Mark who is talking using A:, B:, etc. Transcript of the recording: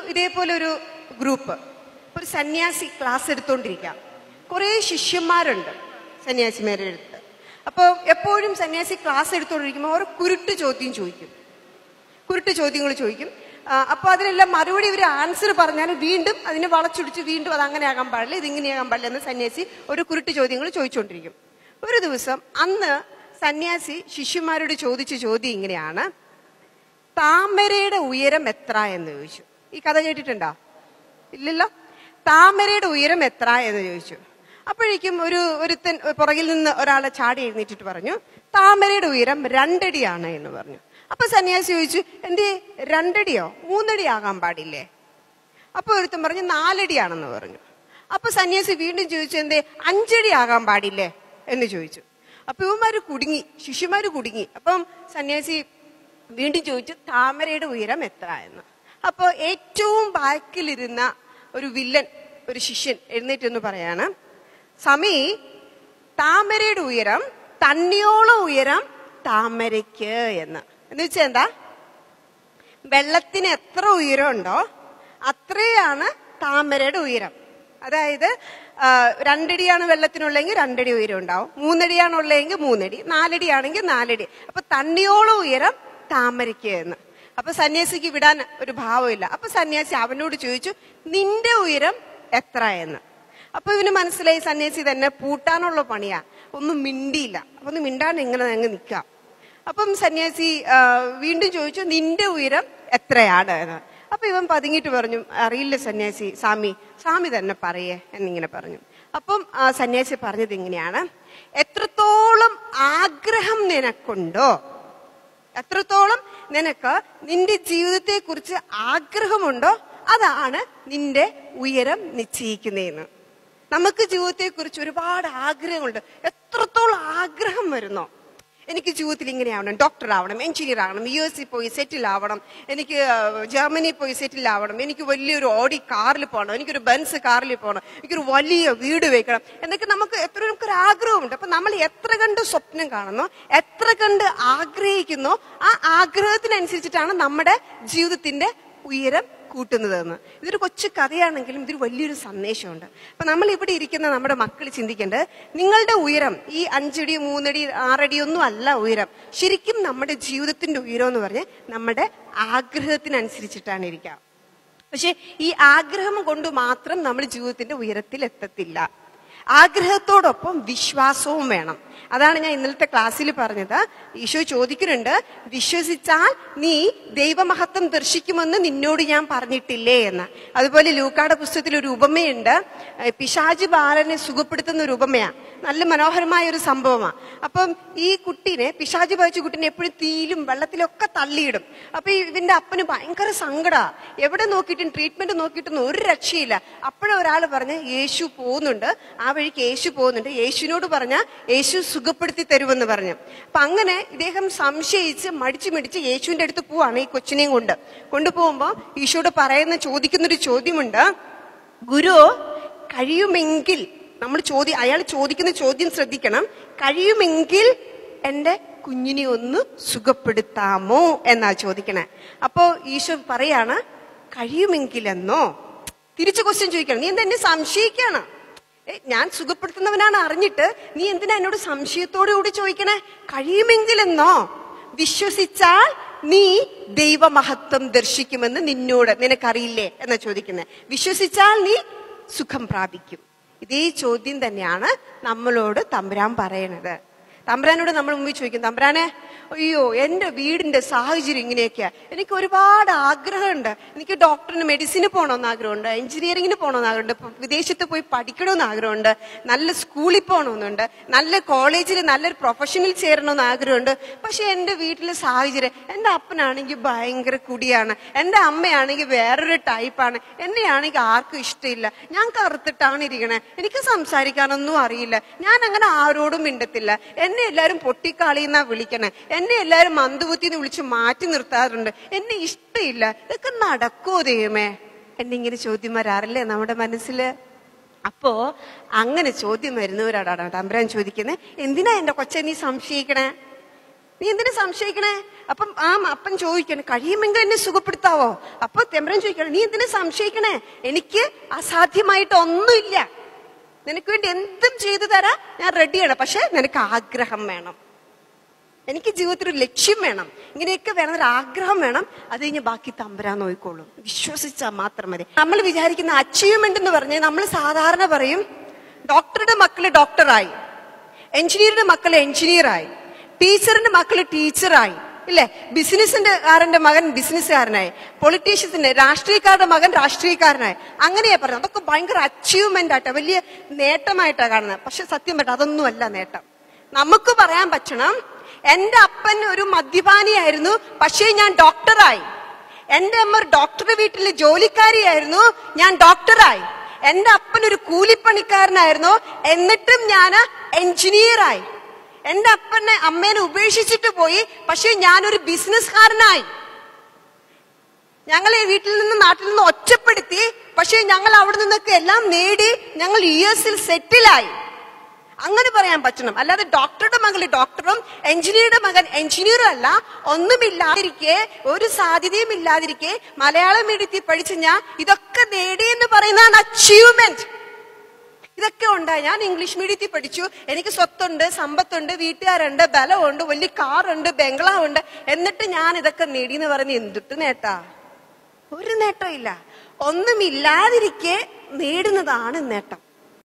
A: ഇതേപോലെ ഒരു ഗ്രൂപ്പ് ഒരു സന്യാസി ക്ലാസ് എടുത്തുകൊണ്ടിരിക്കാം കുറേ ശിഷ്യന്മാരുണ്ട് സന്യാസിമാരുടെ അടുത്ത് അപ്പോൾ എപ്പോഴും സന്യാസി ക്ലാസ് എടുത്തുകൊണ്ടിരിക്കുമ്പോൾ അവർ കുരുട്ട് ചോദ്യം ചോദിക്കും കുരുട്ട് ചോദ്യങ്ങൾ ചോദിക്കും ആ, അപ്പൊ അതിനെല്ലാം മറുപടി ഇവർ ആൻസർ പറഞ്ഞാൽ വീണ്ടും അതിനെ വളച്ചൊടിച്ച് വീണ്ടും അത് അങ്ങനെ ആകാൻ പാടില്ല ഇത് ഇങ്ങനെയാകാൻ പാടില്ല എന്ന് സന്യാസി ഒരു കുരുട്ട് ചോദ്യങ്ങൾ ചോദിച്ചുകൊണ്ടിരിക്കും ഒരു ദിവസം അന്ന് സന്യാസി ശിഷ്യന്മാരോട് ചോദിച്ച ചോദ്യം ഇങ്ങനെയാണ് താമരയുടെ ഉയരം എത്ര എന്ന് ചോദിച്ചു ഈ കഥ കേട്ടിട്ടുണ്ടോ ഇല്ലല്ലോ താമരയുടെ ഉയരം എത്ര എന്ന് ചോദിച്ചു അപ്പോഴേക്കും ഒരു ഒരുത്തൻ പുറകിൽ നിന്ന് ഒരാളെ ചാടി എഴുന്നേറ്റിട്ട് പറഞ്ഞു താമരയുടെ ഉയരം രണ്ടടിയാണ് എന്ന് പറഞ്ഞു അപ്പൊ സന്യാസി ചോദിച്ചു എന്തേ രണ്ടടിയോ മൂന്നടി ആകാൻ പാടില്ലേ അപ്പൊ ഒരുത്തൻ പറഞ്ഞു നാലടിയാണെന്ന് പറഞ്ഞു അപ്പൊ സന്യാസി വീണ്ടും ചോദിച്ചു എന്തേ അഞ്ചടി ആകാൻ പാടില്ലേ എന്ന് ചോദിച്ചു അപ്പൊ ഇവന്മാര് കുടുങ്ങി ശിഷ്യന്മാര് കുടുങ്ങി അപ്പം സന്യാസി വീണ്ടും ചോദിച്ചു താമരയുടെ ഉയരം എത്ര എന്ന് അപ്പൊ ഏറ്റവും ബാക്കിലിരുന്ന ഒരു വില്ലൻ ഒരു ശിഷ്യൻ എഴുന്നേറ്റ് എന്ന് പറയാണ് സമീ താമരയുടെ ഉയരം തണ്ണിയോളം ഉയരം താമരയ്ക്ക് എന്ന് എന്ന് വെച്ചാൽ എന്താ വെള്ളത്തിന് എത്ര ഉയരമുണ്ടോ അത്രയാണ് താമരയുടെ ഉയരം അതായത് ആ, രണ്ടടിയാണ് വെള്ളത്തിനുള്ളെങ്കിൽ രണ്ടടി ഉയരം ഉണ്ടാവും മൂന്നടിയാണുള്ളതെങ്കിൽ മൂന്നടി നാലടിയാണെങ്കിൽ നാലടി അപ്പൊ തണ്ണിയോളം ഉയരം താമരയ്ക്ക് എന്ന് അപ്പൊ സന്യാസിക്ക് വിടാൻ ഒരു ഭാവമില്ല അപ്പൊ സന്യാസി അവനോട് ചോദിച്ചു നിന്റെ ഉയരം എത്ര എന്ന് അപ്പൊ ഇവന് മനസ്സിലായി സന്യാസി തന്നെ പൂട്ടാനുള്ള പണിയാ ഒന്നും മിണ്ടിയില്ല അപ്പൊ ഒന്ന് മിണ്ടാണ്ട് ഇങ്ങനെ അങ്ങ് നിക്കാം അപ്പം സന്യാസി ആ, വീണ്ടും ചോദിച്ചു നിന്റെ ഉയരം എത്രയാണ് എന്ന് അപ്പൊ ഇവൻ പതുങ്ങിയിട്ട് പറഞ്ഞു അറിയില്ല സന്യാസി സ്വാമി സ്വാമി തന്നെ പറയേ എന്നിങ്ങനെ പറഞ്ഞു അപ്പം ആ, സന്യാസി പറഞ്ഞത് ഇങ്ങനെയാണ് എത്രത്തോളം ആഗ്രഹം നിനക്കുണ്ടോ എത്രത്തോളം നിനക്ക് നിന്റെ ജീവിതത്തെ കുറിച്ച് ആഗ്രഹമുണ്ടോ അതാണ് നിന്റെ ഉയരം നിശ്ചയിക്കുന്നതെന്ന് നമുക്ക് ജീവിതത്തെ കുറിച്ച് ഒരുപാട് ആഗ്രഹമുണ്ട് എത്രത്തോളം ആഗ്രഹം വരുന്നോ എനിക്ക് ജീവിതത്തിൽ ഇങ്ങനെ ആവണം ഡോക്ടർ ആവണം എഞ്ചിനീയർ ആവണം യു എസ് പോയി സെറ്റിൽ ആവണം എനിക്ക് ജർമ്മനി പോയി സെറ്റിൽ ആവണം എനിക്ക് വലിയൊരു ഓടി കാറിൽ പോകണം എനിക്കൊരു ബെൻസ് കാറിൽ പോകണം എനിക്കൊരു വലിയ വീട് വെക്കണം എന്നൊക്കെ നമുക്ക് എത്ര നമുക്കൊരു ആഗ്രഹമുണ്ട് അപ്പൊ നമ്മൾ എത്ര കണ്ട് സ്വപ്നം കാണുന്നോ എത്ര കണ്ട് ആഗ്രഹിക്കുന്നോ ആ ആഗ്രഹത്തിനനുസരിച്ചിട്ടാണ് നമ്മുടെ ജീവിതത്തിന്റെ ഉയരം കൂട്ടുന്നതെന്ന് ഇതൊരു കൊച്ചു കഥയാണെങ്കിലും ഇതൊരു വലിയൊരു സന്ദേശമുണ്ട് അപ്പൊ നമ്മൾ ഇവിടെ ഇരിക്കുന്ന നമ്മുടെ മക്കൾ ചിന്തിക്കേണ്ടത് നിങ്ങളുടെ ഉയരം ഈ അഞ്ചടി മൂന്നടി ആറടി ഒന്നും അല്ല ഉയരം ശരിക്കും നമ്മുടെ ജീവിതത്തിന്റെ ഉയരം എന്ന് പറഞ്ഞ് നമ്മുടെ ആഗ്രഹത്തിനനുസരിച്ചിട്ടാണ് ഇരിക്കുക പക്ഷെ ഈ ആഗ്രഹം കൊണ്ട് മാത്രം നമ്മൾ ജീവിതത്തിന്റെ ഉയരത്തിൽ എത്തത്തില്ല ആഗ്രഹത്തോടൊപ്പം വിശ്വാസവും വേണം അതാണ് ഞാൻ ഇന്നലത്തെ ക്ലാസ്സിൽ പറഞ്ഞത് ഈശോ ചോദിക്കുന്നുണ്ട് വിശ്വസിച്ചാൽ നീ ദൈവമഹത്വം ദർശിക്കുമെന്ന് നിന്നോട് ഞാൻ പറഞ്ഞിട്ടില്ലേ എന്ന് അതുപോലെ ലൂക്കാടെ പുസ്തകത്തിൽ ഒരു ഉപമയുണ്ട് ഏഹ് പിശാചി ബാലനെ സുഖപ്പെടുത്തുന്ന ഒരു ഉപമയാ നല്ല മനോഹരമായ ഒരു സംഭവമാണ് അപ്പം ഈ കുട്ടീനെ പിശാചി ബാധിച്ച കുട്ടീനെ എപ്പോഴും തീയിലും വെള്ളത്തിലൊക്കെ തള്ളിയിടും അപ്പൊ ഇതിന്റെ അപ്പന് ഭയങ്കര സങ്കടാ എവിടെ നോക്കിയിട്ടും ട്രീറ്റ്മെന്റ് നോക്കിയിട്ടൊന്നും ഒരു രക്ഷയില്ല അപ്പോഴും ഒരാൾ പറഞ്ഞ് യേശു പോകുന്നുണ്ട് ആ വഴിക്ക് യേശു പോകുന്നുണ്ട് യേശുവിനോട് പറഞ്ഞ യേശു സുഖപ്പെടുത്തി തരുമെന്ന് പറഞ്ഞു അപ്പൊ അങ്ങനെ ഇദ്ദേഹം സംശയിച്ച് മടിച്ചു മിടിച്ച് യേശുവിന്റെ അടുത്ത് പോവാണ് ഈ കൊച്ചിനെയും കൊണ്ട് കൊണ്ടുപോകുമ്പോ ഈശോട് പറയുന്ന ചോദിക്കുന്നൊരു ചോദ്യമുണ്ട് ഗുരു കഴിയുമെങ്കിൽ നമ്മൾ ചോദ്യം അയാൾ ചോദിക്കുന്ന ചോദ്യം ശ്രദ്ധിക്കണം കഴിയുമെങ്കിൽ എന്റെ കുഞ്ഞിനെ ഒന്ന് സുഖപ്പെടുത്താമോ എന്നാ ചോദിക്കണേ അപ്പോ ഈശോ പറയാണ് കഴിയുമെങ്കിലെന്നോ തിരിച്ചു ക്വസ്റ്റ്യൻ ചോദിക്കണം നീ എന്താ എന്നെ സംശയിക്കാണ് ഏ, ഞാൻ സുഖപ്പെടുത്തുന്നവനാണ് അറിഞ്ഞിട്ട് നീ എന്തിനാ എന്നോട് സംശയത്തോടു കൂടി ചോദിക്കണേ കഴിയുമെങ്കിലെന്നോ വിശ്വസിച്ചാൽ നീ ദൈവമഹത്വം ദർശിക്കുമെന്ന് നിന്നോട് നിനക്കറിയില്ലേ എന്നാ ചോദിക്കുന്നത് വിശ്വസിച്ചാൽ നീ സുഖം പ്രാപിക്കും ഇതേ ചോദ്യം തന്നെയാണ് നമ്മളോട് തമ്പുരാൻ പറയണത് തമ്പുരാനോട് നമ്മൾ മുമ്പിൽ ചോദിക്കും തമ്പുരാനെ അയ്യോ എന്റെ വീടിന്റെ സാഹചര്യം ഇങ്ങനെയൊക്കെയാ എനിക്ക് ഒരുപാട് ആഗ്രഹമുണ്ട് എനിക്ക് ഡോക്ടറിന് മെഡിസിന് പോകണമെന്ന് ആഗ്രഹമുണ്ട് എഞ്ചിനീയറിംഗിന് പോകണമെന്ന് ആഗ്രഹമുണ്ട് ഇപ്പൊ വിദേശത്ത് പോയി പഠിക്കണമെന്ന് ആഗ്രഹമുണ്ട് നല്ല സ്കൂളിൽ പോകണമെന്നുണ്ട് നല്ല കോളേജിൽ നല്ലൊരു പ്രൊഫഷനിൽ ചേരണമെന്ന് ആഗ്രഹമുണ്ട് പക്ഷെ എന്റെ വീട്ടിലെ സാഹചര്യം എന്റെ അപ്പനാണെങ്കിൽ ഭയങ്കര കുടിയാണ് എന്റെ അമ്മയാണെങ്കിൽ വേറൊരു ടൈപ്പാണ് എന്നെയാണെങ്കിൽ ആർക്കും ഇഷ്ടമില്ല ഞാൻ കറുത്തിട്ടാണ് ഇരിക്കണേ എനിക്ക് സംസാരിക്കാനൊന്നും അറിയില്ല ഞാൻ അങ്ങനെ ആരോടും മിണ്ടത്തില്ല എന്നെ എല്ലാവരും പൊട്ടിക്കാളിന്നാ വിളിക്കണേ എന്നെ എല്ലാവരും മന്ദബുദ്ധിന്ന് വിളിച്ച് മാറ്റി നിർത്താറുണ്ട് എന്നെ ഇഷ്ടമില്ല ഇതൊക്കെ നടക്കുമോ ദൈവമേ എന്നിങ്ങനെ ചോദ്യം വരാറില്ലേ നമ്മുടെ മനസ്സിൽ അപ്പോ അങ്ങനെ ചോദ്യം വരുന്നവരോടാണ് തമ്പുരാൻ ചോദിക്കുന്നത് എന്തിനാ എന്റെ കൊച്ചെ നീ സംശയിക്കണേ നീ എന്തിനു സംശയിക്കണേ അപ്പം ആ അപ്പൻ ചോദിക്കണം കഴിയുമെങ്കിൽ എന്നെ സുഖപ്പെടുത്താവോ അപ്പൊ തെമ്പ്രൻ ചോദിക്കണം നീ എന്തിനു സംശയിക്കണേ എനിക്ക് അസാധ്യമായിട്ട് ഒന്നുമില്ല നിനക്ക് വേണ്ടി എന്തും ചെയ്തു തരാ ഞാൻ റെഡിയാണ് പക്ഷെ നിനക്ക് ആഗ്രഹം വേണം എനിക്ക് ജീവിതത്തിൽ ഒരു ലക്ഷ്യം വേണം ഇങ്ങനെയൊക്കെ വേണം ഒരു ആഗ്രഹം വേണം അത് കഴിഞ്ഞ് ബാക്കി തമ്പരാൻ നോക്കിക്കോളും വിശ്വസിച്ചാൽ മാത്രം മതി നമ്മൾ വിചാരിക്കുന്ന അച്ചീവ്മെന്റ് എന്ന് പറഞ്ഞാൽ നമ്മൾ സാധാരണ പറയും ഡോക്ടറുടെ മക്കള് ഡോക്ടറായി എഞ്ചിനീയറുടെ മക്കള് എഞ്ചിനീയറായി ടീച്ചറിന്റെ മക്കള് ടീച്ചറായി ഇല്ലേ ബിസിനസിന്റെ കാരന്റെ മകൻ ബിസിനസ്സുകാരനായി പൊളിറ്റീഷ്യൻസിന്റെ രാഷ്ട്രീയക്കാരുടെ മകൻ രാഷ്ട്രീയക്കാരനായി അങ്ങനെയാ പറയുന്നത് അതൊക്കെ ഭയങ്കര അച്ചീവ്മെന്റ് ആയിട്ടാ വലിയ നേട്ടമായിട്ടാ കാണുന്നത് പക്ഷെ സത്യം പറ്റ അതൊന്നുമല്ല നേട്ടം നമുക്ക് പറയാൻ പറ്റണം എന്റെ അപ്പൻ ഒരു മദ്യപാനിയായിരുന്നു പക്ഷേ ഞാൻ ഡോക്ടറായി എന്റെ അമ്മ ഒരു ഡോക്ടറുടെ വീട്ടിലെ ജോലിക്കാരിയായിരുന്നു ഞാൻ ഡോക്ടറായി എന്റെ അപ്പൻ ഒരു കൂലിപ്പണിക്കാരനായിരുന്നു എന്നിട്ടും ഞാൻ എഞ്ചിനീയറായി എന്റെ അപ്പനെ അമ്മേനെ ഉപേക്ഷിച്ചിട്ട് പോയി പക്ഷേ ഞാനൊരു ബിസിനസ്സുകാരനായി ഞങ്ങളെ വീട്ടിൽ നിന്ന് നാട്ടിൽ നിന്ന് ഒറ്റപ്പെടുത്തി പക്ഷേ ഞങ്ങൾ അവിടെ നിന്നൊക്കെ എല്ലാം നേടി ഞങ്ങൾ യു എസിൽ സെറ്റിലായി അങ്ങനെ പറയാൻ പറ്റണം അല്ലാതെ ഡോക്ടറുടെ മകൾ ഡോക്ടറും എഞ്ചിനീയറുടെ മകൻ എഞ്ചിനീയറും അല്ല ഒന്നുമില്ലാതിരിക്കെ ഒരു സാധ്യതയും ഇല്ലാതിരിക്കെ മലയാളം മീഡിയത്തിൽ പഠിച്ച് ഞാൻ ഇതൊക്കെ നേടി എന്ന് പറയുന്നതാണ് അച്ചീവ്മെന്റ് ഇതൊക്കെ ഉണ്ടായി ഞാൻ ഇംഗ്ലീഷ് മീഡിയത്തിൽ പഠിച്ചു എനിക്ക് സ്വത്തുണ്ട് സമ്പത്തുണ്ട് വീട്ടുകാരുണ്ട് ബലമുണ്ട് വലിയ കാറുണ്ട് ബംഗ്ലാവുണ്ട് എന്നിട്ട് ഞാൻ ഇതൊക്കെ നേടി എന്ന് പറയുന്നത് എന്തിട്ട് നേട്ടാ ഒരു നേട്ടമില്ല ഒന്നുമില്ലാതിരിക്കെ നേടുന്നതാണ് നേട്ടം